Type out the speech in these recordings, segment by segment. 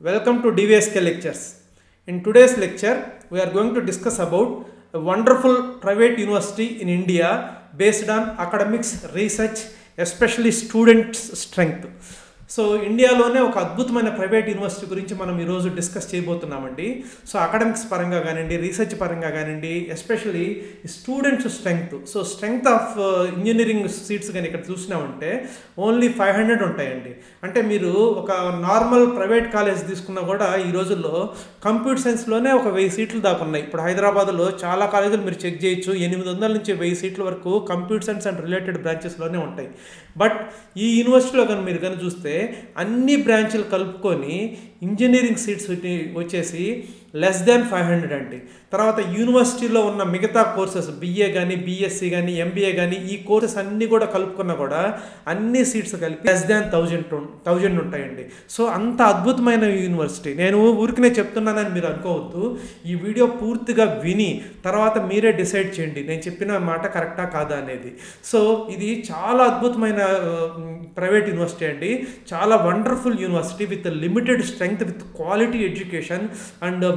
Welcome to DVSK lectures. In today's lecture, we are going to discuss about a wonderful private university in India based on academics, research, especially students' strength. So ఇండియాలోనే ఒక అద్భుతమైన private university గురించి మనం ఈరోజు discuss చేయబోతున్నామండి so academics పరంగా కానివ్వండి research పరంగా కానివ్వండి especially students strength so strength of engineering seats కానీ ఇక్కడ చూసినామంటే ఓన్లీ ఫైవ్ హండ్రెడ్ ఉంటాయండి అంటే మీరు ఒక నార్మల్ ప్రైవేట్ కాలేజ్ తీసుకున్నా కూడా ఈ రోజుల్లో కంప్యూటర్ సైన్స్లోనే ఒక వెయ్యి సీట్లు దాకా ఉన్నాయి ఇప్పుడు హైదరాబాద్లో చాలా కాలేజీలు మీరు చెక్ చేయొచ్చు ఎనిమిది వందల నుంచి వెయ్యి సీట్ల వరకు కంప్యూటర్ సైన్స్ అండ్ రిలేటెడ్ బ్రాంచెస్లోనే ఉంటాయి బట్ ఈ యూనివర్సిటీలో కానీ మీరు కానీ చూస్తే అన్ని బ్రాంచ్లు కలుపుకొని ఇంజనీరింగ్ సీట్స్ వచ్చేసి లెస్ దాన్ ఫైవ్ హండ్రెడ్ అండి తర్వాత యూనివర్సిటీలో ఉన్న మిగతా కోర్సెస్ బిఏ కానీ బీఎస్సీ కానీ ఎంబీఏ కానీ ఈ కోర్సెస్ అన్నీ కూడా కలుపుకున్నా కూడా అన్ని సీట్స్ కలిపి లెస్ దాన్ థౌజండ్ థౌజండ్ ఉంటాయండి సో అంత అద్భుతమైన యూనివర్సిటీ నేను ఊరికనే చెప్తున్నానని మీరు అనుకోవద్దు ఈ వీడియో పూర్తిగా విని తర్వాత మీరే డిసైడ్ చేయండి నేను చెప్పిన మాట కరెక్టా కాదా అనేది సో ఇది చాలా అద్భుతమైన ప్రైవేట్ యూనివర్సిటీ అండి చాలా wonderful university with limited strength with quality education and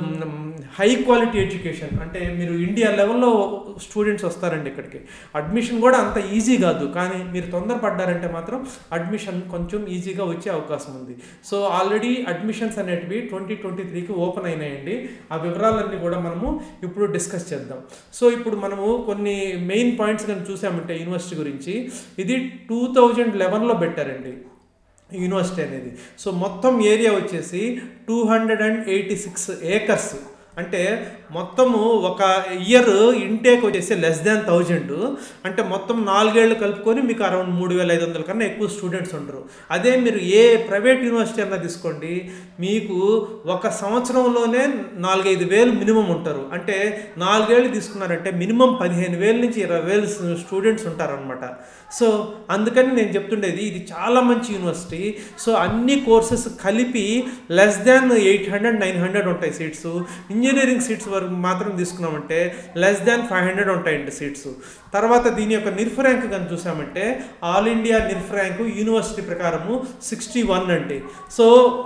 high quality education అంటే మీరు ఇండియా లెవెల్లో స్టూడెంట్స్ వస్తారండి ఇక్కడికి అడ్మిషన్ కూడా అంత ఈజీ కాదు కానీ మీరు తొందరపడ్డారంటే మాత్రం అడ్మిషన్ కొంచెం ఈజీగా వచ్చే అవకాశం ఉంది సో ఆల్రెడీ అడ్మిషన్స్ అనేటివి ట్వంటీ ట్వంటీ త్రీకి ఓపెన్ అయినాయండి ఆ వివరాలన్నీ కూడా మనము ఇప్పుడు డిస్కస్ చేద్దాం సో ఇప్పుడు మనము కొన్ని మెయిన్ పాయింట్స్ కానీ చూసామంటే యూనివర్సిటీ గురించి ఇది టూ థౌజండ్ లెవెన్లో పెట్టారండి యూనివర్సిటీ అనేది సో మొత్తం ఏరియా వచ్చేసి two hundred and eighty six acres అంటే మొత్తము ఒక ఇయర్ ఇంటేక్ వచ్చేసి లెస్ దాన్ థౌజండ్ అంటే మొత్తం నాలుగేళ్ళు కలుపుకొని మీకు అరౌండ్ మూడు వేల ఐదు వందల కన్నా ఎక్కువ స్టూడెంట్స్ ఉంటారు అదే మీరు ఏ ప్రైవేట్ యూనివర్సిటీ అన్నా తీసుకోండి మీకు ఒక సంవత్సరంలోనే నాలుగైదు వేలు మినిమం ఉంటారు అంటే నాలుగేళ్ళు తీసుకున్నారంటే మినిమం పదిహేను వేల నుంచి ఇరవై వేలు స్టూడెంట్స్ ఉంటారనమాట సో అందుకని నేను చెప్తుండేది ఇది చాలా మంచి యూనివర్సిటీ సో అన్ని కోర్సెస్ కలిపి less than eight hundred nine hundred ఉంటాయి సీట్స్ ఇంజనీరింగ్ సీట్స్ వరకు మాత్రం తీసుకున్నామంటే లెస్ దాన్ ఫైవ్ హండ్రెడ్ ఉంటాయండి సీట్స్ తర్వాత దీని యొక్క నిర్ఫ్ ర్యాంక్ కానీ చూసామంటే all India NIRF rank university ప్రకారము సిక్స్టీ వన్ అండి so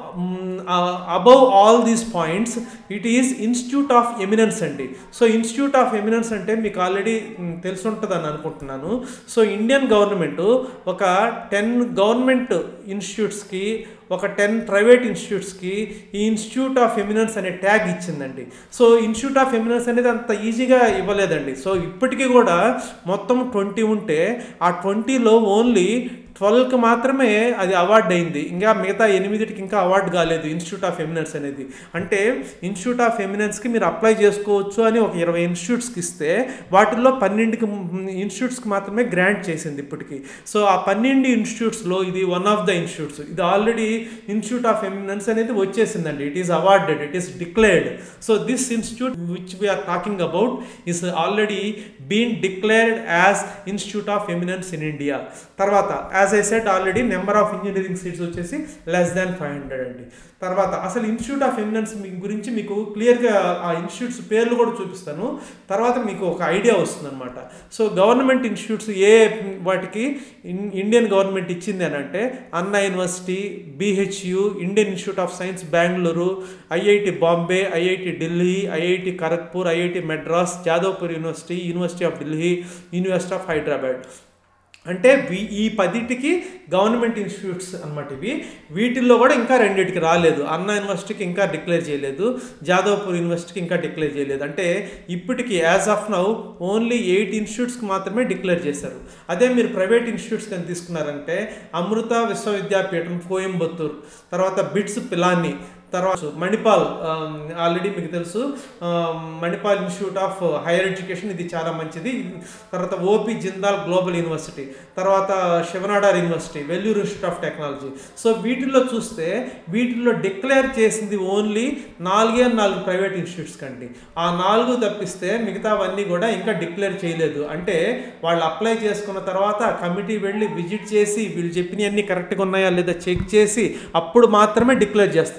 above all these points it is institute of eminence అండి సో ఇన్స్టిట్యూట్ ఆఫ్ ఎమినెన్స్ అంటే మీకు ఆల్రెడీ తెలుసుంటుందని అనుకుంటున్నాను సో ఇండియన్ గవర్నమెంట్ ఒక టెన్ గవర్నమెంట్ ఇన్స్టిట్యూట్స్కి ఒక టెన్ ప్రైవేట్ ఇన్స్టిట్యూట్స్కి ఈ ఇన్స్టిట్యూట్ ఆఫ్ ఎమినెన్స్ అనే ట్యాగ్ ఇచ్చిందండి సో ఇన్స్టిట్యూట్ ఆఫ్ ఎమినెన్స్ అనేది అంత ఈజీగా ఇవ్వలేదండి సో ఇప్పటికీ కూడా మొత్తం ట్వంటీ ఉంటే ఆ ట్వంటీలో ఓన్లీ ట్వెల్వ్కి మాత్రమే అది అవార్డు అయింది ఇంకా మిగతా ఎనిమిదిటికి ఇంకా అవార్డు కాలేదు ఇన్స్టిట్యూట్ ఆఫ్ ఎమినెన్స్ అనేది అంటే ఇన్స్టిట్యూట్ ఆఫ్ ఎమినెన్స్కి మీరు అప్లై చేసుకోవచ్చు అని ఒక ఇరవై ఇన్స్టిట్యూట్స్కి ఇస్తే వాటిల్లో పన్నెండుకి ఇన్స్టిట్యూట్స్కి మాత్రమే గ్రాంట్ చేసింది ఇప్పటికి సో ఆ పన్నెండు ఇన్స్టిట్యూట్స్లో ఇది వన్ ఆఫ్ ద ఇన్స్టిట్యూట్స్ ఇది ఆల్రెడీ ఇన్స్టిట్యూట్ ఆఫ్ ఎమినెన్స్ అనేది వచ్చేసిందండి it is awarded it is declared so this institute which we're talking about is already been declared as institute of eminence in India తర్వాత as I said already number of engineering seats వచ్చేసి less than five hundred అండి తర్వాత అసలు institute of eminence మీ గురించి మీకు క్లియర్గా ఆ institutes పేర్లు కూడా చూపిస్తాను తర్వాత మీకు ఒక ఐడియా వస్తుంది అనమాట సో గవర్నమెంట్ ఇన్స్టిట్యూట్స్ ఏ వాటికి ఇండియన్ గవర్నమెంట్ ఇచ్చింది అని అంటే Anna university BHU Indian institute of science Bengaluru IIT Bombay IIT Delhi IIT Kharagpur IIT Madras Jadavpur university university of Delhi university of Hyderabad అంటే ఈ పదిటికి గవర్నమెంట్ ఇన్స్టిట్యూట్స్ అనమాట ఇవి వీటిల్లో కూడా ఇంకా రెండింటికి రాలేదు అన్నా యూనివర్సిటీకి ఇంకా డిక్లేర్ చేయలేదు జాదవ్పూర్ యూనివర్సిటీకి ఇంకా డిక్లేర్ చేయలేదు అంటే ఇప్పటికి as of now only eight ఇన్స్టిట్యూట్స్కి మాత్రమే డిక్లేర్ చేశారు అదే మీరు ప్రైవేట్ ఇన్స్టిట్యూట్స్ కానీ తీసుకున్నారంటే అమృత విశ్వవిద్యాపీఠం కోయంబత్తూర్ తర్వాత బిట్స్ పిలాని తర్వాత మణిపాల్ ఆల్రెడీ మీకు తెలుసు Manipal institute of higher education ఇది చాలా మంచిది తర్వాత ఓపి జిందాల్ గ్లోబల్ యూనివర్సిటీ తర్వాత Shiv Nadar university Vellore institute of technology so వీటిల్లో చూస్తే వీటిల్లో డిక్లేర్ చేసింది ఓన్లీ నాలుగే నాలుగు ప్రైవేట్ ఇన్స్టిట్యూట్స్ కండి ఆ నాలుగు తప్పిస్తే మిగతావన్నీ కూడా ఇంకా డిక్లేర్ చేయలేదు అంటే వాళ్ళు అప్లై చేసుకున్న తర్వాత కమిటీ వెళ్ళి విజిట్ చేసి వీళ్ళు చెప్పినవన్నీ కరెక్ట్గా ఉన్నాయా లేదా చెక్ చేసి అప్పుడు మాత్రమే డిక్లేర్ చేస్తారు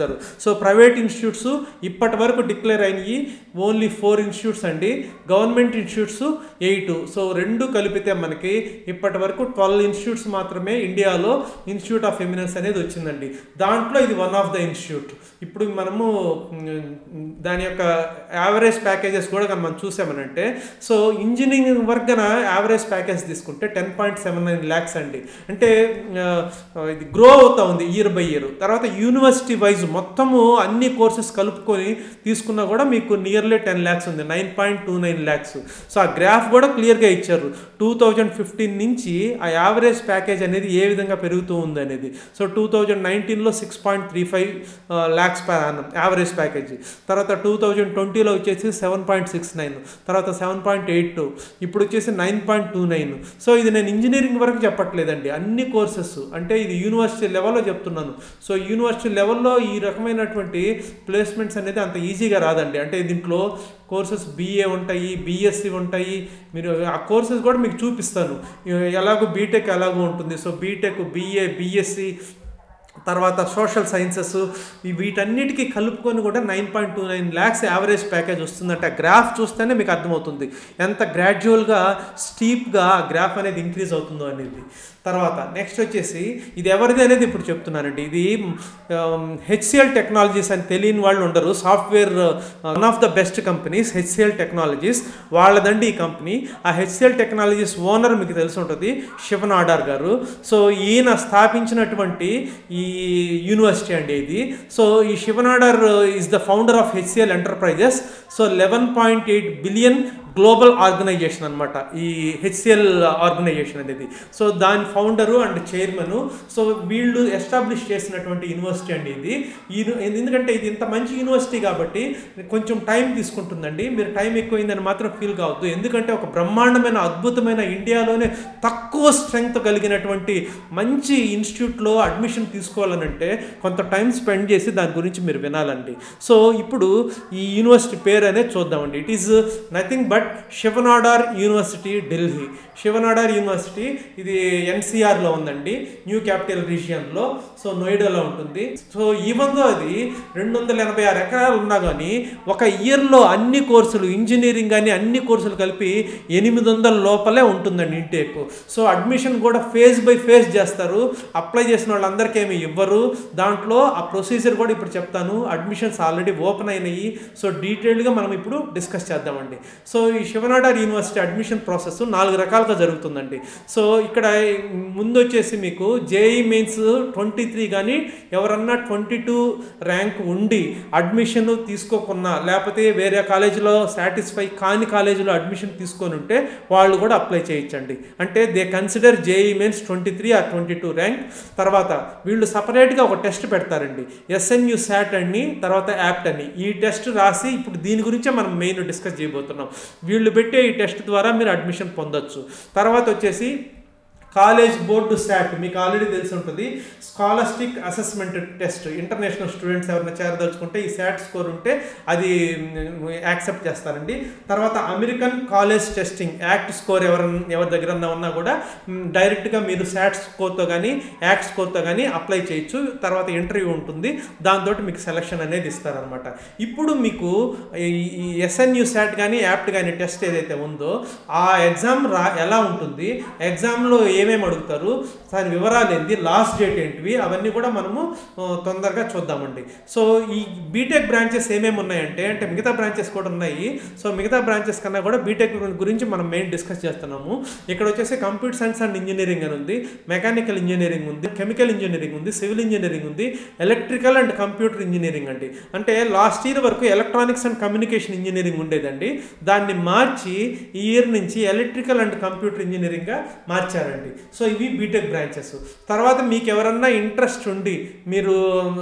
సో ప్రైవేట్ ఇన్స్టిట్యూట్స్ ఇప్పటి వరకు డిక్లేర్ అయినవి ఓన్లీ ఫోర్ ఇన్స్టిట్యూట్స్ అండి గవర్నమెంట్ ఇన్స్టిట్యూట్స్ ఎయిట్ సో రెండు కలిపితే మనకి ఇప్పటి వరకు ట్వెల్వ్ ఇన్స్టిట్యూట్స్ మాత్రమే ఇండియాలో ఇన్స్టిట్యూట్ ఆఫ్ ఎమినెన్స్ అనేది వచ్చిందండి దాంట్లో ఇది వన్ ఆఫ్ ద ఇన్స్టిట్యూట్ ఇప్పుడు మనము మ్, దాని యొక్క యావరేజ్ ప్యాకేజెస్ కూడా కనుక మనం చూసామనంటే సో ఇంజనీరింగ్ వర్క్ గన యావరేజ్ ప్యాకేజ్ తీసుకుంటే ten point seven nine lakhs అండి అంటే ఆ, ఇది గ్రో అవుతా ఉంది ఇయర్ బై ఇయర్ తర్వాత యూనివర్సిటీ వైజ్ మొత్తము అన్ని కోర్సెస్ కలుపుకొని తీసుకున్నా కూడా మీకు నియర్లీ టెన్ ల్యాక్స్ ఉంది nine point two nine lakhs so ఆ గ్రాఫ్ కూడా క్లియర్గా ఇచ్చారు టూ థౌజండ్ ఫిఫ్టీన్ నుంచి ఆ యావరేజ్ ప్యాకేజ్ అనేది ఏ విధంగా పెరుగుతూ ఉంది అనేది సో టూ థౌజండ్ నైన్టీన్లో six point three five lakhs average package తర్వాత టూ థౌజండ్ ట్వంటీలో వచ్చేసి సెవెన్ పాయింట్ సిక్స్ నైన్ తర్వాత సెవెన్ పాయింట్ ఎయిట్ టూ ఇప్పుడు వచ్చేసి nine point two nine so ఇది నేను ఇంజనీరింగ్ వరకు చెప్పట్లేదండి అన్ని కోర్సెస్ అంటే ఇది యూనివర్సిటీ లెవెల్లో చెప్తున్నాను సో యూనివర్సిటీ లెవెల్లో ఈ రకమైనటువంటి ప్లేస్మెంట్స్ అనేది అంత ఈజీగా రాదండి అంటే దీంట్లో కోర్సెస్ బీఏ ఉంటాయి బీఎస్సీ ఉంటాయి మీరు ఆ కోర్సెస్ కూడా మీకు చూపిస్తాను ఎలాగో బీటెక్ ఎలాగో ఉంటుంది సో బీటెక్ బీఏ బీఎస్సీ తర్వాత సోషల్ సైన్సెస్ వీటన్నిటికీ కలుపుకొని కూడా nine point two nine lakhs average package వస్తుందంటే ఆ గ్రాఫ్ చూస్తేనే మీకు అర్థమవుతుంది ఎంత గ్రాడ్యువల్గా స్టీప్గా ఆ గ్రాఫ్ అనేది ఇంక్రీజ్ అవుతుందో అనేది తర్వాత నెక్స్ట్ వచ్చేసి ఇది ఎవరిది అనేది ఇప్పుడు చెప్తున్నానండి ఇది హెచ్సిఎల్ టెక్నాలజీస్ అని తెలియని వాళ్ళు ఉండరు software one of the best companies HCL technologies వాళ్ళదండి ఈ కంపెనీ ఆ హెచ్సిఎల్ టెక్నాలజీస్ ఓనర్ మీకు తెలిసి ఉంటుంది శివన్ ఆడార్ గారు సో ఈయన స్థాపించినటువంటి ఈ యూనివర్సిటీ అండి ఇది సో ఈ Shiv Nadar is the founder of HCL enterprises so eleven point eight billion global organisation అనమాట ఈ హెచ్సిఎల్ ఆర్గనైజేషన్ అనేది సో దాని ఫౌండరు అండ్ చైర్మన్ సో వీళ్ళు ఎస్టాబ్లిష్ చేసినటువంటి యూనివర్సిటీ అండి ఇది ఈ- ఎందుకంటే ఇది ఇంత మంచి యూనివర్సిటీ కాబట్టి కొంచెం టైం తీసుకుంటుందండి మీరు టైం ఎక్కువైందని మాత్రం ఫీల్ కావద్దు ఎందుకంటే ఒక బ్రహ్మాండమైన అద్భుతమైన ఇండియాలోనే తక్కువ స్ట్రెంగ్త్ కలిగినటువంటి మంచి ఇన్స్టిట్యూట్లో అడ్మిషన్ తీసుకోవాలనంటే కొంత టైం స్పెండ్ చేసి దాని గురించి మీరు వినాలండి సో ఇప్పుడు ఈ యూనివర్సిటీ పేరు అనేది చూద్దామండి it is nothing but Shiv Nadar university Delhi Shiv Nadar university ఇది ఎన్సీఆర్లో ఉందండి న్యూ క్యాపిటల్ రీజియన్లో సో నోయిడాలో ఉంటుంది సో ఈవెన్ దో అది రెండు వందల ఎనభై ఆరు ఎకరాలు ఉన్నా కానీ ఒక ఇయర్లో అన్ని కోర్సులు ఇంజనీరింగ్ కానీ అన్ని కోర్సులు కలిపి ఎనిమిది వందల లోపలే ఉంటుందండి ఇంటేక్ సో అడ్మిషన్ కూడా ఫేజ్ బై ఫేజ్ చేస్తారు అప్లై చేసిన వాళ్ళందరికీ ఏమి ఇవ్వరు దాంట్లో ఆ ప్రొసీజర్ కూడా ఇప్పుడు చెప్తాను అడ్మిషన్స్ ఆల్రెడీ ఓపెన్ అయినాయి సో డీటెయిల్డ్గా మనం ఇప్పుడు డిస్కస్ చేద్దామండి సో ఈ శివనాడార్ యూనివర్సిటీ అడ్మిషన్ ప్రాసెస్ నాలుగు రకాలుగా జరుగుతుందండి సో ఇక్కడ ముందు వచ్చేసి మీకు జేఈ మెయిన్స్ ట్వంటీ త్రీ కానీ ఎవరన్నా ట్వంటీ టూ ర్యాంక్ ఉండి అడ్మిషన్ తీసుకోకున్నా లేకపోతే వేరే కాలేజీలో సాటిస్ఫై కాని కాలేజీలో అడ్మిషన్ తీసుకొని ఉంటే వాళ్ళు కూడా అప్లై చేయించండి అంటే they consider JEE mains twenty three or twenty two rank తర్వాత వీళ్ళు సపరేట్గా ఒక టెస్ట్ పెడతారండి ఎస్ఎన్యు శాట్ అని తర్వాత యాప్ట్ అని ఈ టెస్ట్ రాసి ఇప్పుడు దీని గురించే మనం మెయిన్ డిస్కస్ చేయబోతున్నాం వీళ్ళు పెట్టే ఈ టెస్ట్ ద్వారా మీరు అడ్మిషన్ పొందొచ్చు తర్వాత వచ్చేసి కాలేజ్ బోర్డు శాట్ మీకు ఆల్రెడీ తెలిసి ఉంటుంది scholastic assessment test international students ఎవరైనా చేరదలుచుకుంటే ఈ శాట్ స్కోర్ ఉంటే అది యాక్సెప్ట్ చేస్తారండి తర్వాత American college testing ACT score ఎవరన్నా ఎవరి దగ్గర ఉన్నా కూడా మ్, డైరెక్ట్గా మీరు శాట్ స్కోర్తో కానీ యాక్ట్ స్కోర్తో కానీ అప్లై చేయొచ్చు తర్వాత ఇంటర్వ్యూ ఉంటుంది దాంతో మీకు సెలక్షన్ అనేది ఇస్తారనమాట ఇప్పుడు మీకు ఈ- ఈ ఎస్ఎన్యూ శాట్ కానీ యాప్ట్ కానీ టెస్ట్ ఏదైతే ఉందో ఆ ఎగ్జామ్ రా ఎలా ఉంటుంది ఎగ్జామ్లో ఏమేమి అడుగుతారు దాని వివరాలు ఏంటి లాస్ట్ డేట్ ఏంటివి అవన్నీ కూడా మనము ఆ, తొందరగా చూద్దామండి సో ఈ బీటెక్ బ్రాంచెస్ ఏమేమి ఉన్నాయంటే అంటే మిగతా బ్రాంచెస్ కూడా ఉన్నాయి సో మిగతా బ్రాంచెస్ కన్నా కూడా బీటెక్ గురించి మనం మెయిన్ డిస్కస్ చేస్తున్నాము ఇక్కడ వచ్చేసి కంప్యూటర్ సైన్స్ అండ్ ఇంజనీరింగ్ అని ఉంది మెకానికల్ ఇంజనీరింగ్ ఉంది కెమికల్ ఇంజనీరింగ్ ఉంది సివిల్ ఇంజనీరింగ్ ఉంది ఎలక్ట్రికల్ అండ్ కంప్యూటర్ ఇంజనీరింగ్ అండి అంటే లాస్ట్ ఇయర్ వరకు ఎలక్ట్రానిక్స్ అండ్ కమ్యూనికేషన్ ఇంజనీరింగ్ ఉండేదండి దాన్ని మార్చి ఈ ఇయర్ నుంచి ఎలక్ట్రికల్ అండ్ కంప్యూటర్ ఇంజనీరింగ్గా మార్చారండి సో ఇవి బీటెక్ బ్రాంచెస్ తర్వాత మీకు ఎవరన్నా ఇంట్రెస్ట్ ఉండి మీరు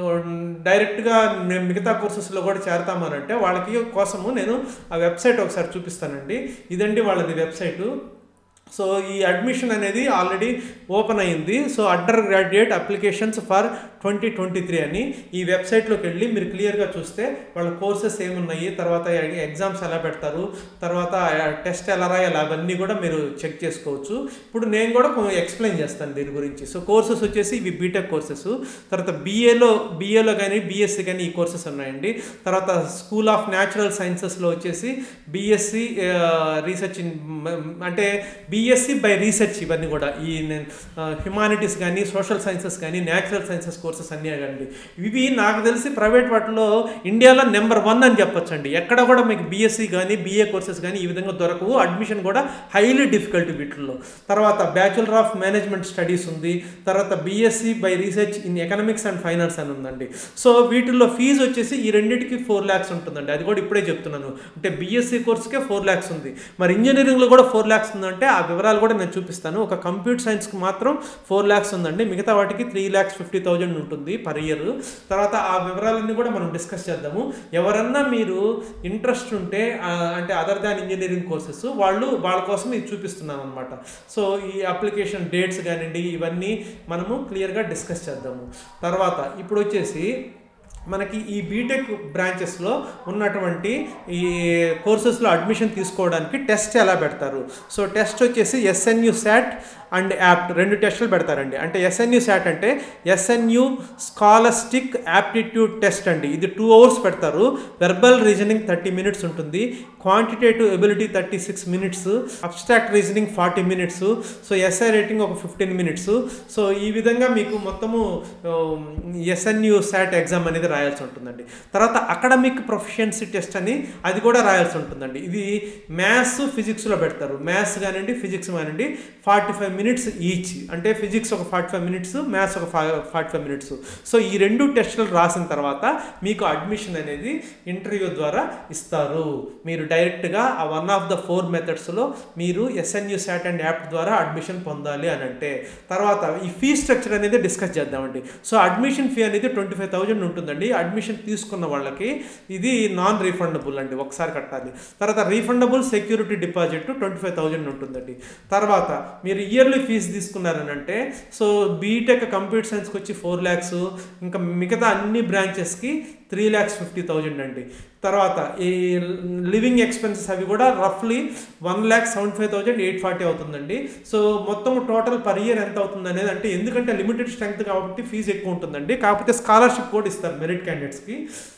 డైరెక్ట్గా నేను మిగతా కోర్సెస్లో కూడా చేరతామనంటే వాళ్ళకి కోసము నేను ఆ వెబ్సైట్ ఒకసారి చూపిస్తానండి ఇదండి వాళ్ళది వెబ్సైటు సో ఈ అడ్మిషన్ అనేది ఆల్రెడీ ఓపెన్ అయింది so undergraduate applications for twenty twenty three అని ఈ వెబ్సైట్లోకి వెళ్ళి మీరు క్లియర్గా చూస్తే వాళ్ళ కోర్సెస్ ఏమున్నాయి తర్వాత ఎగ్జామ్స్ ఎలా పెడతారు తర్వాత టెస్ట్ ఎలా రాయాలి అవన్నీ కూడా మీరు చెక్ చేసుకోవచ్చు ఇప్పుడు నేను కూడా ఎక్స్ప్లెయిన్ చేస్తాను దీని గురించి సో కోర్సెస్ వచ్చేసి ఇవి బీటెక్ కోర్సెస్ తర్వాత బీఏలో బీఏలో కానీ బీఎస్సీ కానీ ఈ కోర్సెస్ ఉన్నాయండి తర్వాత స్కూల్ ఆఫ్ న్యాచురల్ సైన్సెస్లో వచ్చేసి బీఎస్సీ రీసెర్చ్ ఇన్ అంటే బీఎస్సీ బై రీసెర్చ్ ఇవన్నీ కూడా ఈ హ్యుమానిటీస్ కానీ సోషల్ సైన్సెస్ కానీ న్యాచురల్ సైన్సెస్ కోర్సెస్ అన్నీ అండి ఇవి నాకు తెలిసి ప్రైవేట్ వాటిలో ఇండియాలో నెంబర్ వన్ అని చెప్పొచ్చండి ఎక్కడ కూడా మీకు బీఎస్సీ కానీ బీఏ కోర్సెస్ కానీ ఈ విధంగా దొరకవు అడ్మిషన్ కూడా హైలీ డిఫికల్ట్ వీటిల్లో తర్వాత బ్యాచులర్ ఆఫ్ మేనేజ్మెంట్ స్టడీస్ ఉంది తర్వాత BSc by research in economics and finance అని ఉందండి సో వీటిల్లో ఫీజు వచ్చేసి ఈ రెండింటికి ఫోర్ ల్యాక్స్ ఉంటుందండి అది కూడా ఇప్పుడే చెప్తున్నాను అంటే బీఎస్సీ కోర్స్కే ఫోర్ ల్యాక్స్ ఉంది మరి ఇంజనీరింగ్లో కూడా ఫోర్ ల్యాక్స్ ఉందంటే ఆ వివరాలు కూడా నేను చూపిస్తాను ఒక కంప్యూటర్ సైన్స్కి మాత్రం ఫోర్ ల్యాక్స్ ఉందండి మిగతా వాటికి త్రీ ల్యాక్స్ ఫిఫ్టీ థౌజండ్ ఉంటుంది పర్ ఇయర్ తర్వాత ఆ వివరాలన్నీ కూడా మనం డిస్కస్ చేద్దాము ఎవరన్నా మీరు ఇంట్రెస్ట్ ఉంటే ఆ, అంటే అదర్ దాన్ ఇంజనీరింగ్ కోర్సెస్ వాళ్ళు వాళ్ళ కోసం ఇది చూపిస్తున్నాను అనమాట సో ఈ అప్లికేషన్ డేట్స్ కానివ్వండి ఇవన్నీ మనము క్లియర్గా డిస్కస్ చేద్దాము తర్వాత ఇప్పుడు వచ్చేసి మనకి ఈ బీటెక్ బ్రాంచెస్లో ఉన్నటువంటి ఈ కోర్సెస్లో అడ్మిషన్ తీసుకోవడానికి టెస్ట్ ఎలా పెడతారు సో టెస్ట్ వచ్చేసి ఎస్ఎన్యు శాట్ అండ్ యాప్ట్ రెండు టెస్టులు పెడతారండి అంటే ఎస్ఎన్యు శాట్ అంటే ఎస్ఎన్యు స్కాలస్టిక్ యాప్టిట్యూడ్ టెస్ట్ అండి ఇది టూ అవర్స్ పెడతారు వెర్బల్ రీజనింగ్ థర్టీ మినిట్స్ ఉంటుంది quantitative ability thirty six minutes abstract reasoning forty minutes so essay writing ఒక ఫిఫ్టీన్ మినిట్స్ సో ఈ విధంగా మీకు మొత్తము ఎస్ఎన్యు శాట్ ఎగ్జామ్ అనేది రాయాల్సి ఉంటుందండి తర్వాత అకాడమిక్ ప్రొఫిషియన్సీ టెస్ట్ అని అది కూడా రాయాల్సి ఉంటుందండి ఇది మ్యాథ్స్ ఫిజిక్స్లో పెడతారు మ్యాథ్స్ కానివ్వండి ఫిజిక్స్ కానివ్వండి ఫార్టీ ఫైవ్ మినిట్స్ ఈచ్ అంటే ఫిజిక్స్ ఒక ఫార్టీ ఫైవ్ మినిట్స్ మ్యాథ్స్ ఒక ఫార్టీ ఫైవ్ మినిట్స్ సో ఈ రెండు టెస్టులు రాసిన తర్వాత మీకు అడ్మిషన్ అనేది ఇంటర్వ్యూ ద్వారా ఇస్తారు మీరు డైరెక్ట్గా ఆ వన్ ఆఫ్ ద ఫోర్ మెథడ్స్లో మీరు ఎస్ఎన్యు శాట్ అండ్ యాప్ ద్వారా అడ్మిషన్ పొందాలి అని అంటే తర్వాత ఈ ఫీ స్ట్రక్చర్ అనేది డిస్కస్ చేద్దామండి సో అడ్మిషన్ ఫీ అనేది ట్వంటీ ఫైవ్ థౌజండ్ ఉంటుందండి అడ్మిషన్ తీసుకున్న వాళ్ళకి ఇది నాన్ రీఫండబుల్ అండి ఒకసారి కట్టాలి తర్వాత refundable security deposit twenty five thousand ఉంటుందండి తర్వాత మీరు ఇయర్లీ ఫీజు తీసుకున్నారని అంటే సో బీటెక్ కంప్యూటర్ సైన్స్కి వచ్చి ఫోర్ ల్యాక్స్ ఇంకా మిగతా అన్ని బ్రాంచెస్కి త్రీ ల్యాక్స్ ఫిఫ్టీ థౌజండ్ అండి తర్వాత ఈ లివింగ్ ఎక్స్పెన్సెస్ అవి కూడా రఫ్లీ one lakh seventy five thousand eight forty అవుతుందండి సో మొత్తం టోటల్ పర్ ఇయర్ ఎంత అవుతుంది అనేది అంటే ఎందుకంటే లిమిటెడ్ స్ట్రెంగ్త్ కాబట్టి ఫీజు ఎక్కువ ఉంటుందండి కాకపోతే స్కాలర్షిప్ కూడా ఇస్తారు మెరిట్ క్యాండిడేట్స్కి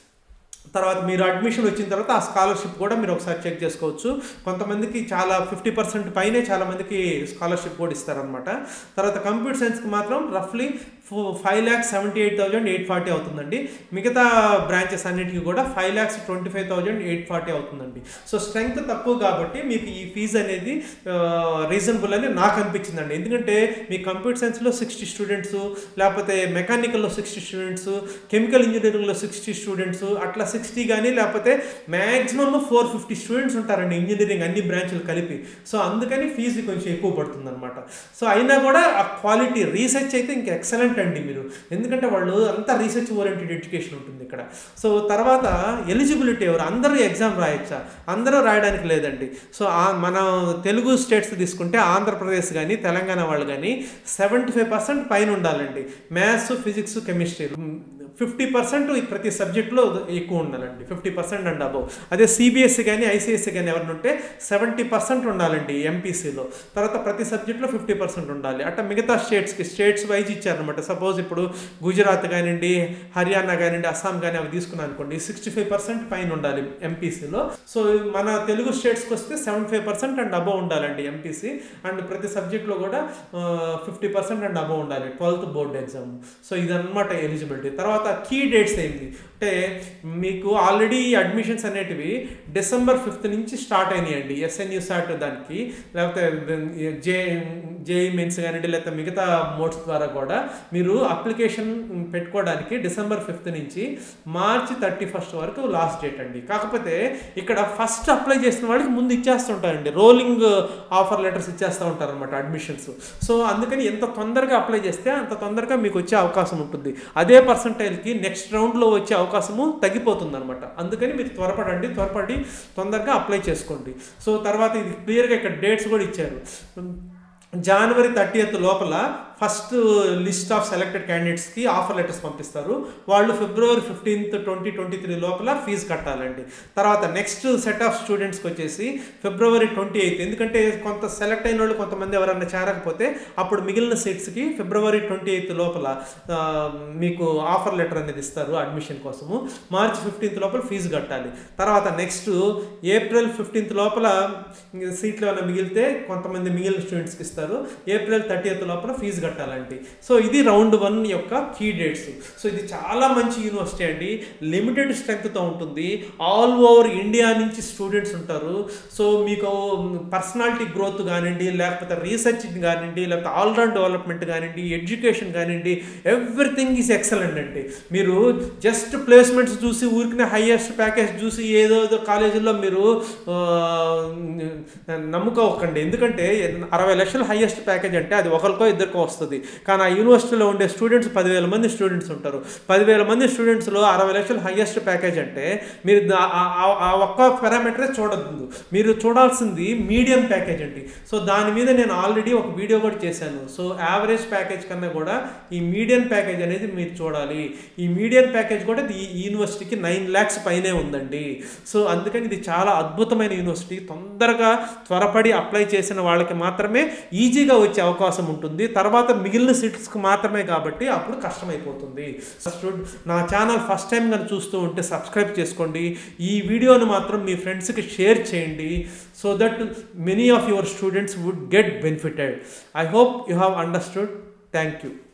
తర్వాత మీరు అడ్మిషన్ వచ్చిన తర్వాత ఆ స్కాలర్షిప్ కూడా మీరు ఒకసారి చెక్ చేసుకోవచ్చు కొంతమందికి చాలా ఫిఫ్టీ పర్సెంట్ పైనే చాలా మందికి స్కాలర్షిప్ కూడా ఇస్తారనమాట తర్వాత కంప్యూటర్ సైన్స్కి మాత్రం రఫ్లీ five lakhs seventy eight thousand eight forty అవుతుందండి మిగతా బ్రాంచెస్ అన్నిటికీ కూడా five lakhs twenty five thousand eight forty అవుతుందండి సో స్ట్రెంగ్త్ తక్కువ కాబట్టి మీకు ఈ ఫీజు అనేది రీజనబుల్ అని నాకు అనిపించిందండి ఎందుకంటే మీ కంప్యూటర్ సైన్స్లో సిక్స్టీ స్టూడెంట్స్ లేకపోతే మెకానికల్లో సిక్స్టీ స్టూడెంట్స్ కెమికల్ ఇంజనీరింగ్లో సిక్స్టీ స్టూడెంట్స్ అట్లా సిక్స్టీ కానీ లేకపోతే మ్యాక్సిమమ్ ఫోర్ ఫిఫ్టీ స్టూడెంట్స్ ఉంటారండి ఇంజనీరింగ్ అన్ని బ్రాంచ్లు కలిపి సో అందుకని ఫీజు కొంచెం ఎక్కువ పడుతుంది అనమాట సో అయినా కూడా ఆ క్వాలిటీ రీసెర్చ్ అయితే ఇంకా ఎక్సలెంట్ అండి మీరు ఎందుకంటే వాళ్ళు అంతా రీసెర్చ్ ఓరియంటెడ్ ఎడ్యుకేషన్ ఉంటుంది ఇక్కడ సో తర్వాత ఎలిజిబిలిటీ ఎవరు అందరూ ఎగ్జామ్ రాయొచ్చా అందరూ రాయడానికి లేదండి సో ఆ- మన తెలుగు స్టేట్స్ తీసుకుంటే ఆంధ్రప్రదేశ్ కానీ తెలంగాణ వాళ్ళు కానీ సెవెంటీ ఫైవ్ పర్సెంట్ పైన ఉండాలండి maths physics chemistry fifty percent ప్రతి సబ్జెక్ట్లో ఎక్కువ ఉండాలండి ఫిఫ్టీ పర్సెంట్ అండ్ అబౌవ్ అదే సిబిఎస్సి కానీ ఐసిఎస్సి కానీ ఎవరిని ఉంటే సెవెంటీ పర్సెంట్ ఉండాలండి ఎంపీసీలో తర్వాత ప్రతి సబ్జెక్ట్లో ఫిఫ్టీ పర్సెంట్ ఉండాలి అట్లా మిగతా స్టేట్స్కి స్టేట్స్ వైజ్ ఇచ్చారనమాట సపోజ్ ఇప్పుడు గుజరాత్ కానివ్వండి హర్యానా కానివ్వండి అస్సాం కానీ అవి తీసుకున్నాను అనుకోండి సిక్స్టీ ఫైవ్ పర్సెంట్ పైన ఉండాలి ఎంపీసీలో సో మన తెలుగు స్టేట్స్కి వస్తే seventy five percent and above ఉండాలండి ఎంపీసీ అండ్ ప్రతి సబ్జెక్ట్లో కూడా ఫిఫ్టీ పర్సెంట్ అండ్ అబౌవ్ ఉండాలి ట్వెల్త్ బోర్డ్ ఎగ్జామ్ సో ఇదన్నమాట ఎలిజిబిలిటీ తర్వాత కీ డేట్స్ ఏంటి అంటే మీకు ఆల్రెడీ అడ్మిషన్స్ అనేటివి డిసెంబర్ ఫిఫ్త్ నుంచి స్టార్ట్ అయినాయండి ఎస్ఎన్యూ స్టార్ట్ దానికి లేకపోతే జే జేఈ మెయిన్స్ కానివ్వండి లేకపోతే మిగతా మోడ్స్ ద్వారా కూడా మీరు అప్లికేషన్ పెట్టుకోవడానికి డిసెంబర్ ఫిఫ్త్ నుంచి మార్చి థర్టీ ఫస్ట్ వరకు లాస్ట్ డేట్ అండి కాకపోతే ఇక్కడ ఫస్ట్ అప్లై చేసిన వాళ్ళకి ముందు ఇచ్చేస్తుంటారండి రోలింగ్ ఆఫర్ లెటర్స్ ఇచ్చేస్తూ ఉంటారు అనమాట అడ్మిషన్స్ సో అందుకని ఎంత తొందరగా అప్లై చేస్తే అంత తొందరగా మీకు వచ్చే అవకాశం ఉంటుంది అదే పర్సంటైల్ ఫైనల్కి నెక్స్ట్ రౌండ్లో వచ్చే అవకాశము తగ్గిపోతుంది అనమాట అందుకని మీరు త్వరపడండి త్వరపడి తొందరగా అప్లై చేసుకోండి సో తర్వాత ఇది క్లియర్గా ఇక్కడ డేట్స్ కూడా ఇచ్చారు జనవరి థర్టీయత్ లోపల ఫస్ట్ లిస్ట్ ఆఫ్ సెలెక్టెడ్ క్యాండిడేట్స్కి ఆఫర్ లెటర్స్ పంపిస్తారు వాళ్ళు February fifteenth twenty twenty three లోపల ఫీజు కట్టాలండి తర్వాత నెక్స్ట్ సెట్ ఆఫ్ స్టూడెంట్స్కి వచ్చేసి ఫిబ్రవరి ట్వంటీ ఎయిత్ ఎందుకంటే కొంత సెలెక్ట్ అయిన వాళ్ళు కొంతమంది ఎవరైనా చేరకపోతే అప్పుడు మిగిలిన సీట్స్కి ఫిబ్రవరి ట్వంటీ ఎయిత్ లోపల ఆ, మీకు ఆఫర్ లెటర్ అనేది ఇస్తారు అడ్మిషన్ కోసము మార్చ్ ఫిఫ్టీన్త్ లోపల ఫీజు కట్టాలి తర్వాత నెక్స్ట్ ఏప్రిల్ ఫిఫ్టీన్త్ లోపల సీట్లు ఏమైనా మిగిలితే కొంతమంది మిగిలిన స్టూడెంట్స్కి ఇస్తారు ఏప్రిల్ థర్టీఎత్ లోపల ఫీజు కట్టాలండి సో ఇది రౌండ్ వన్ యొక్క కీ డేట్స్ సో ఇది చాలా మంచి యూనివర్సిటీ అండి లిమిటెడ్ స్ట్రెంగ్త్తో ఉంటుంది ఆల్ ఓవర్ ఇండియా నుంచి స్టూడెంట్స్ ఉంటారు సో మీకు పర్సనాలిటీ గ్రోత్ కానివ్వండి లేకపోతే రీసెర్చ్ కానివ్వండి లేకపోతే ఆల్రౌండ్ డెవలప్మెంట్ కానివ్వండి ఎడ్యుకేషన్ కానివ్వండి ఎవ్రీథింగ్ ఈజ్ ఎక్సలెంట్ అండి మీరు జస్ట్ ప్లేస్మెంట్స్ చూసి ఊరికినే హైయెస్ట్ ప్యాకేజ్ చూసి ఏదో ఏదో కాలేజీల్లో మీరు ఆ, నమ్ముకోకండి ఎందుకంటే అరవై లక్షల హైయెస్ట్ ప్యాకేజ్ అంటే అది ఒకరికో ఇద్దరికో వస్తుంది కానీ ఆ యూనివర్సిటీలో ఉండే స్టూడెంట్స్ పదివేల మంది స్టూడెంట్స్ ఉంటారు పదివేల మంది స్టూడెంట్స్లో అరవై లక్షల హైయెస్ట్ ప్యాకేజ్ అంటే మీరు దా- ఆ- ఆ- ఆ ఒక్క పారామీటరే చూడద్దు మీరు చూడాల్సింది మీడియం ప్యాకేజ్ అండి సో దాని మీద నేను ఆల్రెడీ ఒక వీడియో కూడా చేశాను సో యావరేజ్ ప్యాకేజ్ కన్నా కూడా ఈ మీడియం ప్యాకేజ్ అనేది మీరు చూడాలి ఈ మీడియం ప్యాకేజ్ కూడా ఈ ఈ యూనివర్సిటీకి నైన్ ల్యాక్స్ పైనే ఉందండి సో అందుకని ఇది చాలా అద్భుతమైన యూనివర్సిటీ తొందరగా త్వరపడి అప్లై చేసిన వాళ్ళకి మాత్రమే ఈజీగా వచ్చే అవకాశం ఉంటుంది తర్వాత మిగిలిన సీట్స్కి మాత్రమే కాబట్టి అప్పుడు కష్టమైపోతుంది స్టూడ్- నా ఛానల్ ఫస్ట్ టైం కానీ చూస్తూ ఉంటే సబ్స్క్రైబ్ చేసుకోండి ఈ వీడియోని మాత్రం మీ ఫ్రెండ్స్కి షేర్ చేయండి so that many of your students would get benefited I hope you have understood thank you